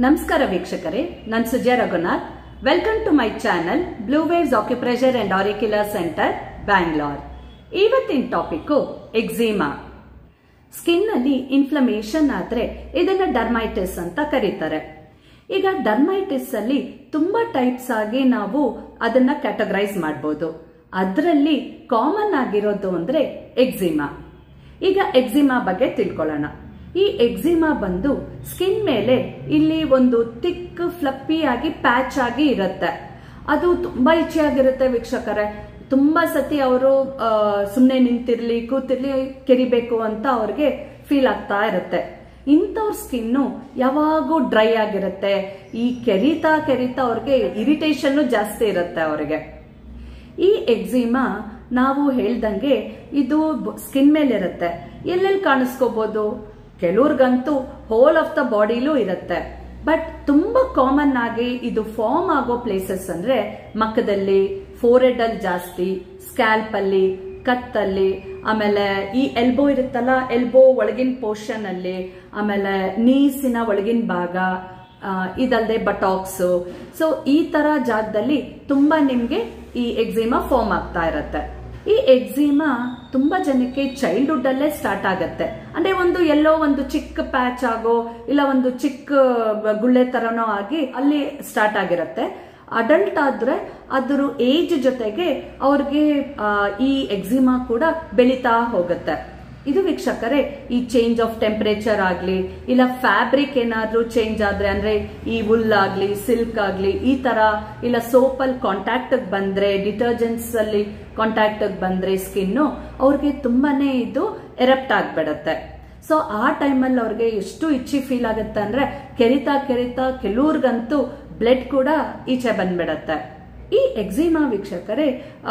ನಮಸ್ಕಾರ ವೀಕ್ಷಕರೇ ನಾನು Sujaya Raghunath welcome to my channel blue waves acupressure and auricular centre Bangalore ಇವತ್ತಿನ ಟಾಪಿಕ್ ಎಕ್ಸಿಮಾ ಸ್ಕಿನ್ ಅಲ್ಲಿ ಇನ್ಫ್ಲಮೇಷನ್ ಆದ್ರೆ ಇದನ್ನ ಡರ್ಮೈಟಿಸ್ ಅಂತ ಕರೀತಾರೆ ಈಗ ಡರ್ಮೈಟಿಸ್ ಅಲ್ಲಿ ತುಂಬಾ ಟೈಪ್ಸ್ ಆಗಿ ನಾವು ಅದನ್ನ ಕ್ಯಾಟಗರೈಸ್ ಮಾಡಬಹುದು ಅದರಲ್ಲಿ ಕಾಮನ್ ಆಗಿರೋದು ಅಂದ್ರೆ ಎಕ್ಸಿಮಾ ಈಗ ಎಕ್ಸಿಮಾ ಬಗ್ಗೆ ತಿಳ್ಕೊಳ್ಳೋಣ ಈ ಎಕ್ಸಿಮಾ ಬಂದು ಸ್ಕಿನ್ ಮೇಲೆ ಇಲ್ಲಿ ಒಂದು ತಿಕ್ ಫ್ಲಪ್ಪಿ ಆಗಿ ಪ್ಯಾಚ್ ಆಗಿ ಇರುತ್ತೆ ಅದು ತುಂಬಾ ಇಚ್ಛೆಯಾಗಿರುತ್ತೆ ವೀಕ್ಷಕರೇ ತುಂಬಾ ಸತಿ ಅವರು ಸುಮ್ಮನೆ ನಿಂತಿರ್ಲಿ ಕೂತಿರ್ಲಿ ಕೆರಿಬೇಕು ಅಂತ ಅವ್ರಿಗೆ ಫೀಲ್ ಆಗ್ತಾ ಇರುತ್ತೆ ಇಂಥವ್ರ ಸ್ಕಿನ್ನು ಯಾವಾಗೂ ಡ್ರೈ ಆಗಿರುತ್ತೆ ಈ ಕೆರಿತಾ ಕೆರಿತಾ ಅವ್ರಿಗೆ ಇರಿಟೇಷನ್ ಜಾಸ್ತಿ ಇರುತ್ತೆ ಅವ್ರಿಗೆ ಈ ಎಕ್ಸಿಮಾ ನಾವು ಹೇಳ್ದಂಗೆ ಇದು ಸ್ಕಿನ್ ಮೇಲೆ ಇರುತ್ತೆ ಎಲ್ಲೆಲ್ಲಿ ಕಾಣಿಸ್ಕೋಬಹುದು ಕೆಲವ್ರಿಗಂತೂ ಹೋಲ್ ಆಫ್ ದ ಬಾಡಿಲೂ ಇರುತ್ತೆ ಬಟ್ ತುಂಬಾ ಕಾಮನ್ ಆಗಿ ಇದು ಫಾರ್ಮ್ ಆಗೋ ಪ್ಲೇಸಸ್ ಅಂದ್ರೆ ಮಕ್ಕದಲ್ಲಿ ಫೋರೆಡ್ ಅಲ್ಲಿ ಜಾಸ್ತಿ ಸ್ಕ್ಯಾಲ್ಪ್ ಅಲ್ಲಿ ಕತ್ತಲ್ಲಿ ಆಮೇಲೆ ಈ ಎಲ್ಬೋ ಇರುತ್ತಲ್ಲ ಎಲ್ಬೋ ಒಳಗಿನ ಪೋರ್ಷನ್ ಅಲ್ಲಿ ಆಮೇಲೆ ನೀಸಿನ ಒಳಗಿನ ಭಾಗ ಇದಲ್ಲದೆ ಬಟಾಕ್ಸ್ ಸೊ ಈ ತರ ಜಾಗದಲ್ಲಿ ತುಂಬಾ ನಿಮ್ಗೆ ಈ ಎಕ್ಸಿಮಾ ಫಾರ್ಮ್ ಆಗ್ತಾ ಇರತ್ತೆ ಈ ಎಕ್ಸಿಮಾ ತುಂಬಾ ಜನಕ್ಕೆ ಚೈಲ್ಡ್ಹುಡ್ ಅಲ್ಲೇ ಸ್ಟಾರ್ಟ್ ಆಗತ್ತೆ ಅಂದ್ರೆ ಒಂದು ಎಲ್ಲೋ ಒಂದು ಚಿಕ್ಕ ಪ್ಯಾಚ್ ಆಗೋ ಇಲ್ಲ ಒಂದು ಚಿಕ್ಕ ಗುಳ್ಳೆ ತರನೋ ಆಗಿ ಅಲ್ಲಿ ಸ್ಟಾರ್ಟ್ ಆಗಿರತ್ತೆ ಅಡಲ್ಟ್ ಆದ್ರೆ ಅದ್ರ ಏಜ್ ಜೊತೆಗೆ ಅವ್ರಿಗೆ ಈ ಎಕ್ಸಿಮಾ ಕೂಡ ಬೆಳೀತಾ ಹೋಗುತ್ತೆ ಇದು ವೀಕ್ಷಕರೇ ಈ ಚೇಂಜ್ ಆಫ್ ಟೆಂಪರೇಚರ್ ಆಗ್ಲಿ ಇಲ್ಲ ಫ್ಯಾಬ್ರಿಕ್ ಏನಾದ್ರೂ ಚೇಂಜ್ ಆದ್ರೆ ಅಂದ್ರೆ ಈ ವುಲ್ ಆಗ್ಲಿ ಸಿಲ್ಕ್ ಆಗ್ಲಿ ಈ ತರ ಇಲ್ಲ ಸೋಪ್ ಅಲ್ಲಿ ಕಾಂಟ್ಯಾಕ್ಟ್ ಬಂದ್ರೆ ಡಿಟರ್ಜೆಂಟ್ಸ್ ಅಲ್ಲಿ ಕಾಂಟ್ಯಾಕ್ಟ್ ಬಂದ್ರೆ ಸ್ಕಿನ್ ಅವ್ರಿಗೆ ತುಂಬಾನೇ ಇದು ಎರಪ್ಟ್ ಆಗ್ಬಿಡತ್ತೆ ಸೊ ಆ ಟೈಮಲ್ಲಿ ಅವ್ರಿಗೆ ಎಷ್ಟು ಇಚ್ಚಿ ಫೀಲ್ ಆಗುತ್ತೆ ಅಂದ್ರೆ ಕೆರಿತಾ ಕೆರಿತಾ ಕೆಲವ್ರಿಗಂತೂ ಬ್ಲಡ್ ಕೂಡ ಈಚೆ ಬಂದ್ಬಿಡತ್ತೆ ಈ ಎಕ್ಸಿಮಾ ವೀಕ್ಷಕರೇ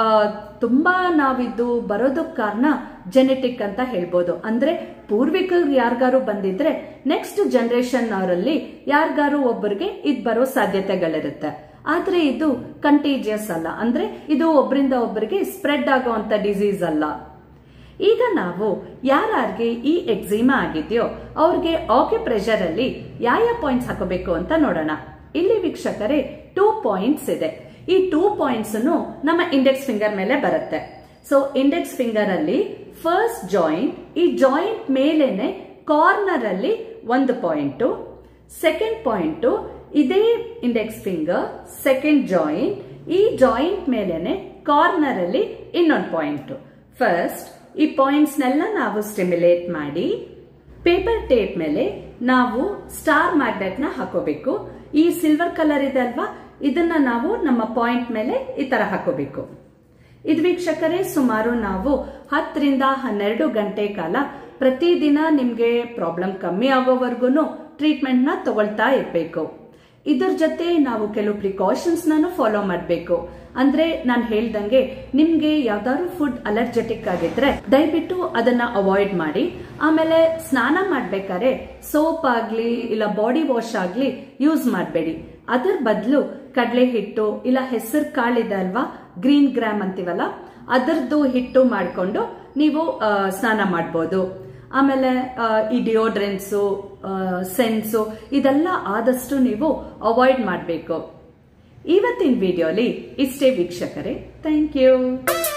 ತುಂಬಾ ನಾವಿದ್ದು ಬರೋದಕ್ಕೆ ಕಾರಣ ಜೆನೆಟಿಕ್ ಅಂತ ಹೇಳ್ಬೋದು ಅಂದ್ರೆ ಪೂರ್ವಿಕರು ಯಾರಿಗಾರು ಬಂದಿದ್ರೆ ನೆಕ್ಸ್ಟ್ ಜನರೇಷನ್ ಅವರಲ್ಲಿ ಯಾರಿಗಾರು ಒಬ್ಬರಿಗೆ ಇದ್ ಬರೋ ಸಾಧ್ಯತೆಗಳಿರುತ್ತೆ ಆದ್ರೆ ಇದು ಕಂಟೇಜಿಯಸ್ ಅಲ್ಲ ಅಂದ್ರೆ ಇದು ಒಬ್ಬರಿಂದ ಒಬ್ಬರಿಗೆ ಸ್ಪ್ರೆಡ್ ಆಗುವಂತ ಡಿಸೀಸ್ ಅಲ್ಲ ಈಗ ನಾವು ಯಾರ್ಯಾರಿಗೆ ಈ ಎಕ್ಸಿಮಾ ಆಗಿದೆಯೋ ಅವ್ರಿಗೆ ಆಕ್ಯುಪ್ರೆಷರ್ ಅಲ್ಲಿ ಯಾವ ಪಾಯಿಂಟ್ಸ್ ಹಾಕೋಬೇಕು ಅಂತ ನೋಡೋಣ ಇಲ್ಲಿ ವೀಕ್ಷಕರೇ ಟೂ ಪಾಯಿಂಟ್ಸ್ ಇದೆ ಈ ಟೂ ಪಾಯಿಂಟ್ಸ್ ನಮ್ಮ ಇಂಡೆಕ್ಸ್ ಫಿಂಗರ್ ಮೇಲೆ ಬರುತ್ತೆ ಸೊ ಇಂಡೆಕ್ಸ್ ಫಿಂಗರ್ ಅಲ್ಲಿ ಫಸ್ಟ್ ಜಾಯಿಂಟ್ ಈ ಜಾಯಿಂಟ್ ಮೇಲೇನೆ ಕಾರ್ನರ್ ಅಲ್ಲಿ ಒಂದು ಪಾಯಿಂಟ್ ಸೆಕೆಂಡ್ ಪಾಯಿಂಟ್ ಇದೇ ಇಂಡೆಕ್ಸ್ ಫಿಂಗರ್ ಸೆಕೆಂಡ್ ಜಾಯಿಂಟ್ ಈ ಜಾಯಿಂಟ್ ಮೇಲೇನೆ ಕಾರ್ನರ್ ಅಲ್ಲಿ ಇನ್ನೊಂದು ಪಾಯಿಂಟ್ ಫಸ್ಟ್ ಈ ಪಾಯಿಂಟ್ಸ್ ನೆಲ್ಲ ನಾವು ಸ್ಟಿಮ್ಯುಲೇಟ್ ಮಾಡಿ ಪೇಪರ್ ಟೇಪ್ ಮೇಲೆ ನಾವು ಸ್ಟಾರ್ ಮ್ಯಾಗ್ನೆಟ್ ನ ಹಾಕೋಬೇಕು ಈ ಸಿಲ್ವರ್ ಕಲರ್ ಇದೆ ಅಲ್ವಾ ಇದನ್ನ ನಾವು ನಮ್ಮ ಪಾಯಿಂಟ್ ಮೇಲೆ ಈ ತರ ಹಾಕೋಬೇಕು ಇದು ವೀಕ್ಷಕರೇ ಸುಮಾರು ನಾವು ಹತ್ತರಿಂದ ಹನ್ನೆರಡು ಗಂಟೆ ಕಾಲ ಪ್ರತಿದಿನ ನಿಮ್ಗೆ ಪ್ರಾಬ್ಲಮ್ ಕಮ್ಮಿ ಆಗೋವರೆಗೂ ಟ್ರೀಟ್ಮೆಂಟ್ ನ ತಗೊಳ್ತಾ ಇರ್ಬೇಕು ಇದ್ರ ಜೊತೆ ನಾವು ಕೆಲವು ಪ್ರಿಕಾಷನ್ಸ್ ನಾನು ಫಾಲೋ ಮಾಡಬೇಕು ಅಂದ್ರೆ ನಾನು ಹೇಳ್ದಂಗೆ ನಿಮ್ಗೆ ಯಾವ್ದಾದ್ರು ಫುಡ್ ಅಲರ್ಜೆಟಿಕ್ ಆಗಿದ್ರೆ ದಯವಿಟ್ಟು ಅದನ್ನ ಅವಾಯ್ಡ್ ಮಾಡಿ ಆಮೇಲೆ ಸ್ನಾನ ಮಾಡ್ಬೇಕಾದ್ರೆ ಸೋಪ್ ಆಗ್ಲಿ ಇಲ್ಲ ಬಾಡಿ ವಾಶ್ ಆಗ್ಲಿ ಯೂಸ್ ಮಾಡಬೇಡಿ ಅದರ ಬದಲು ಕಡಲೆ ಹಿಟ್ಟು ಇಲ್ಲ ಹೆಸರು ಕಾಳಿದೆ ಅಲ್ವಾ ಗ್ರೀನ್ ಗ್ರಾಮ್ ಅಂತೀವಲ್ಲ ಅದರದ್ದು ಹಿಟ್ಟು ಮಾಡಿಕೊಂಡು ನೀವು ಸ್ನಾನ ಮಾಡ್ಬೋದು ಆಮೇಲೆ ಈ ಡಿಯೋಡ್ರೆನ್ಸು ಸೆನ್ಸು ಇದೆಲ್ಲ ಆದಷ್ಟು ನೀವು ಅವಾಯ್ಡ್ ಮಾಡಬೇಕು ಇವತ್ತಿನ ವಿಡಿಯೋಲಿ ಇಷ್ಟೇ ವೀಕ್ಷಕರೇ ಥ್ಯಾಂಕ್ ಯು